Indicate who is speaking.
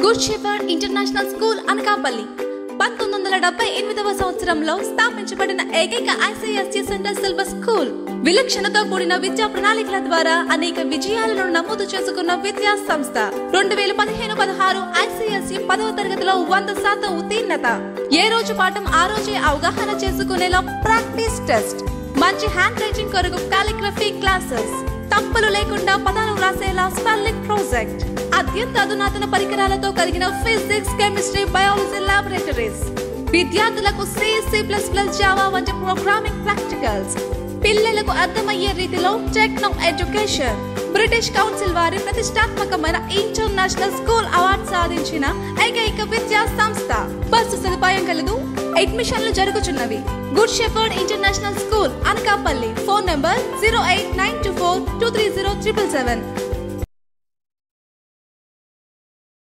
Speaker 1: good shepherd international school Anakapalli పంతొమ్మిది వందల డెబ్బై ఎనిమిదవ సంవత్సరంలో స్థాపించబడిన ఏకైక ఐసిఎస్సి సెంట్రల్ సిలబస్ స్కూల్ విలక్షణతో కూడిన విద్యా ప్రణాళికల ద్వారా అనేక విజయాలను నమోదు చేసుకున్న విద్యా సంస్థ రెండు వేల పదిహేను పదహారు ఐసిఎస్సి పదవ తరగతిలో వంద శాతం ఉత్తీర్ణత ఏ రోజు పాఠం ఆ రోజే అవగాహన చేసుకునేలా ప్రాక్టీస్ టెస్ట్ మంచి హ్యాండ్ రైటింగ్ కొరకు కాలిగ్రఫీ క్లాసెస్ తప్పులు లేకుండా పదాలు వ్రాసేలా స్పెల్లింగ్ ప్రాజెక్ట్ అత్యంత అధునాతన పరికరాలతో కలిగిన ఫిజిక్స్ కెమిస్ట్రీ బయాలజీ లాబొరేటరీస్ విద్యార్థులకు C C plus plus Java వంటి ప్రోగ్రామింగ్ ప్రాక్టికల్స్ పిల్లలకు అర్థమయ్యే రీతిలో టెక్నో ఎడ్యుకేషన్ బ్రిటిష్ కౌన్సిల్ వారి ప్రతిష్టాత్మకమైన ఇంటర్నేషనల్ స్కూల్ అవార్డు సాధించిన ఏకైక విద్యా సంస్థ బస్సు సదుపాయం కలదు అడ్మిషన్లు జరుగుతున్నవి good shepherd international school Anakapalli phone number zero eight nine two four two three zero triple seven